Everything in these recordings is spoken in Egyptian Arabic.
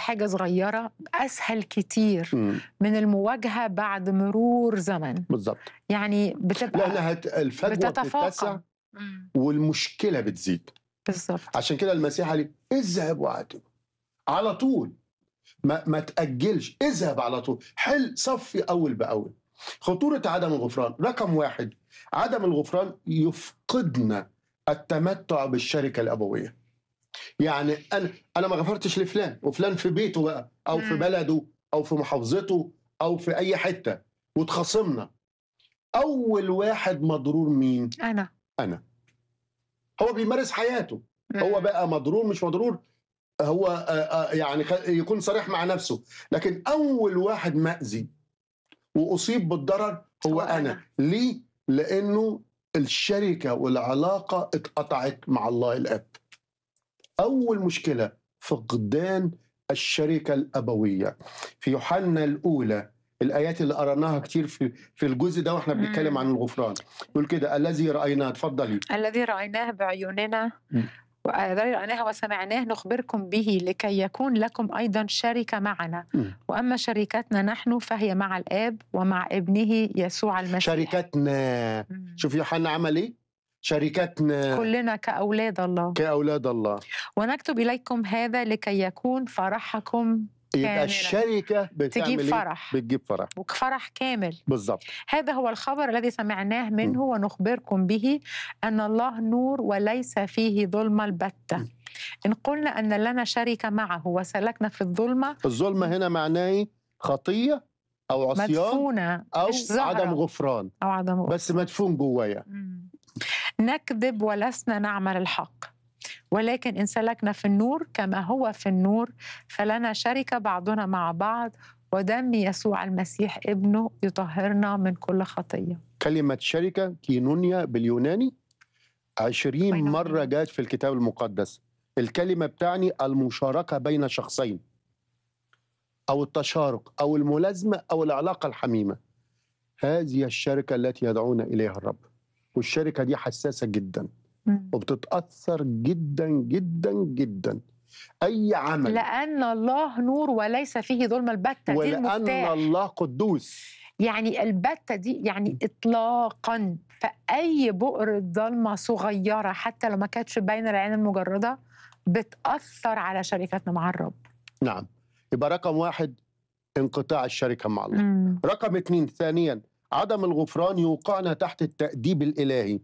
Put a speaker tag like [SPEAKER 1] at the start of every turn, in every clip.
[SPEAKER 1] حاجة صغيرة أسهل كتير
[SPEAKER 2] مم.
[SPEAKER 1] من المواجهة بعد مرور زمن
[SPEAKER 2] بالظبط
[SPEAKER 1] يعني بتبقى
[SPEAKER 2] لانها هت- الفجوه
[SPEAKER 1] بتتفاقم.
[SPEAKER 2] بتتسع
[SPEAKER 1] مم.
[SPEAKER 2] والمشكله بتزيد
[SPEAKER 1] بالظبط
[SPEAKER 2] عشان كده المسيح قال لي اذهب وعاتب على طول ما, ما تأجلش اذهب على طول حل صفي أول بأول خطورة عدم الغفران رقم واحد عدم الغفران يفقدنا التمتع بالشركة الأبوية يعني أنا أنا ما غفرتش لفلان وفلان في بيته بقى أو في
[SPEAKER 1] مم.
[SPEAKER 2] بلده أو في محافظته أو في أي حتة وتخاصمنا أول واحد مضرور مين؟
[SPEAKER 1] أنا
[SPEAKER 2] أنا هو بيمارس حياته هو
[SPEAKER 1] مم.
[SPEAKER 2] بقى مضرور مش مضرور هو آه، آه، يعني خ- يكون صريح مع نفسه لكن اول واحد مأذي واصيب بالضرر هو
[SPEAKER 1] هو
[SPEAKER 2] انا
[SPEAKER 1] أنا.
[SPEAKER 2] ليه لانه الشركه والعلاقه اتقطعت مع الله الاب اول مشكله فقدان الشركه الابويه في يوحنا الاولى الايات اللي قرأناها كتير في في الجزء ده واحنا بنتكلم
[SPEAKER 1] مم.
[SPEAKER 2] عن الغفران يقول كده الذي رايناه اتفضلي
[SPEAKER 1] الذي رأيناه بعيوننا
[SPEAKER 2] مم.
[SPEAKER 1] والذي رأيناه وسمعناه نخبركم به لكي يكون لكم أيضا شركة معنا
[SPEAKER 2] مم.
[SPEAKER 1] وأما شركتنا نحن فهي مع الآب ومع ابنه يسوع المسيح
[SPEAKER 2] شركتنا
[SPEAKER 1] مم.
[SPEAKER 2] شوف يوحنا عمل ايه شركتنا
[SPEAKER 1] كلنا كأولاد الله
[SPEAKER 2] كأولاد الله
[SPEAKER 1] ونكتب إليكم هذا لكي يكون فرحكم
[SPEAKER 2] يبقى
[SPEAKER 1] كاملا.
[SPEAKER 2] الشركة بتعمل
[SPEAKER 1] تجيب
[SPEAKER 2] ايه
[SPEAKER 1] فرح
[SPEAKER 2] بتجيب فرح
[SPEAKER 1] وفرح كامل
[SPEAKER 2] بالظبط
[SPEAKER 1] هذا هو الخبر الذي سمعناه منه ونخبركم به أن الله نور وليس فيه ظلمة البتة
[SPEAKER 2] م.
[SPEAKER 1] إن قلنا أن لنا شركة معه وسلكنا في الظلمة
[SPEAKER 2] الظلمة هنا معناه ايه خطية أو عصيان
[SPEAKER 1] مدفونة
[SPEAKER 2] أو
[SPEAKER 1] مش زهرة
[SPEAKER 2] عدم غفران
[SPEAKER 1] أو عدم غفران.
[SPEAKER 2] بس مدفون جوايا
[SPEAKER 1] مم. نكذب ولسنا نعمل الحق ولكن إن سلكنا في النور كما هو في النور فلنا شركة بعضنا مع بعض ودم يسوع المسيح ابنه يطهرنا من كل خطية
[SPEAKER 2] كلمة شركة كينونيا باليوناني عشرين
[SPEAKER 1] كوينونيا.
[SPEAKER 2] مرة جاءت في الكتاب المقدس الكلمة بتعني المشاركة بين شخصين أو التشارك أو الملازمة أو العلاقة الحميمة هذه الشركة التي يدعونا إليها الرب والشركة دي حساسة جدا
[SPEAKER 1] مم.
[SPEAKER 2] وبتتأثر جدا جدا جدا أي عمل
[SPEAKER 1] لأن الله نور وليس فيه ظلم البتة دي
[SPEAKER 2] ولأن
[SPEAKER 1] المفتاح
[SPEAKER 2] الله قدوس
[SPEAKER 1] يعني البتة دي يعني إطلاقا فأي بؤرة ضلمة صغيرة حتى لو ما كانتش باينة العين المجردة بتأثر على شركتنا مع الرب
[SPEAKER 2] نعم يبقى رقم واحد انقطاع الشركة مع الله
[SPEAKER 1] مم.
[SPEAKER 2] رقم اثنين ثانيا عدم الغفران يوقعنا تحت التأديب الإلهي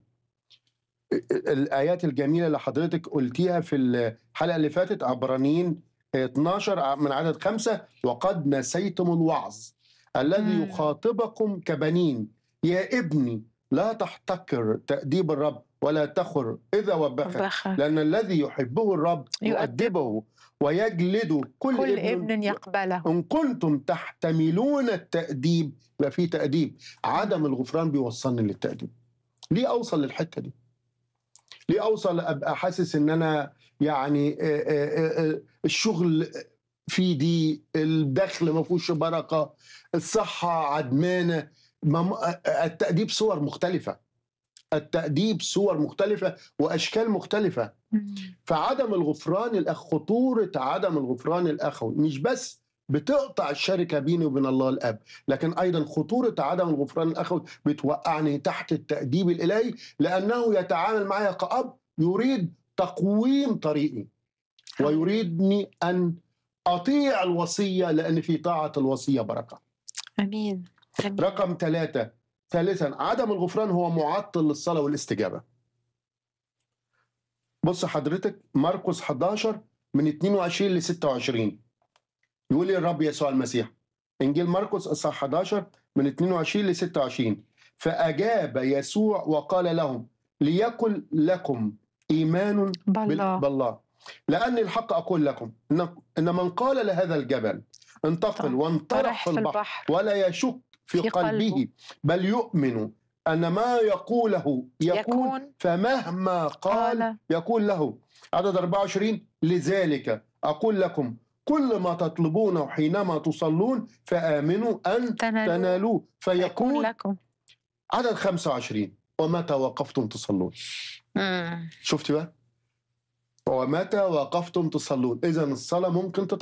[SPEAKER 2] الآيات الجميلة اللي حضرتك قلتيها في الحلقة اللي فاتت عبرانيين 12 من عدد خمسة وقد نسيتم الوعظ الذي
[SPEAKER 1] مم.
[SPEAKER 2] يخاطبكم كبنين يا ابني لا تحتقر تأديب الرب ولا تخر إذا وبخ
[SPEAKER 1] بخ.
[SPEAKER 2] لأن الذي يحبه الرب يؤدبه ويجلد كل,
[SPEAKER 1] كل ابن يقبله
[SPEAKER 2] إن كنتم تحتملون التأديب يبقى في تأديب عدم الغفران بيوصلني للتأديب ليه أوصل للحتة دي ليه أوصل أبقى حاسس إن أنا يعني آه، آه، آه، الشغل في دي الدخل ما فيهوش بركة الصحة عدمانة مم- آه، آه، التأديب صور مختلفة التأديب صور مختلفة وأشكال مختلفة
[SPEAKER 1] مم.
[SPEAKER 2] فعدم الغفران الأخ خطورة عدم الغفران الأخوي مش بس بتقطع الشركة بيني وبين الله الأب لكن أيضا خطورة عدم الغفران الأخوي بتوقعني تحت التأديب الإلهي لأنه يتعامل معي كأب يريد تقويم طريقي ويريدني أن أطيع الوصية لأن في طاعة الوصية بركة
[SPEAKER 1] امين آمين.
[SPEAKER 2] رقم ثلاثة ثالثا عدم الغفران هو معطل للصلاة والاستجابة بص حضرتك مرقس 11 من 22 ل 26 يقول لي الرب يسوع المسيح انجيل مرقس اصحاح 11 من 22 ل 26 فاجاب يسوع وقال لهم ليكن لكم ايمان بال-
[SPEAKER 1] بالله
[SPEAKER 2] بالله لأن الحق أقول لكم إن إن من قال لهذا الجبل انتقل وانطرح
[SPEAKER 1] طرح
[SPEAKER 2] في البحر ولا يشك في,
[SPEAKER 1] في
[SPEAKER 2] قلبه,
[SPEAKER 1] قلبه.
[SPEAKER 2] بل يؤمن أن ما يقوله يكون,
[SPEAKER 1] يكون
[SPEAKER 2] فمهما قال
[SPEAKER 1] قال
[SPEAKER 2] يكون له عدد 24 لذلك أقول لكم كل ما تطلبونه حينما تصلون فآمنوا أن
[SPEAKER 1] تنالوا
[SPEAKER 2] تنالوه
[SPEAKER 1] يكون
[SPEAKER 2] فيكون
[SPEAKER 1] لكم
[SPEAKER 2] عدد 25 ومتى وقفتم تصلون
[SPEAKER 1] مم.
[SPEAKER 2] شفتي بقى ومتى وقفتم تصلون إذا الصلاة ممكن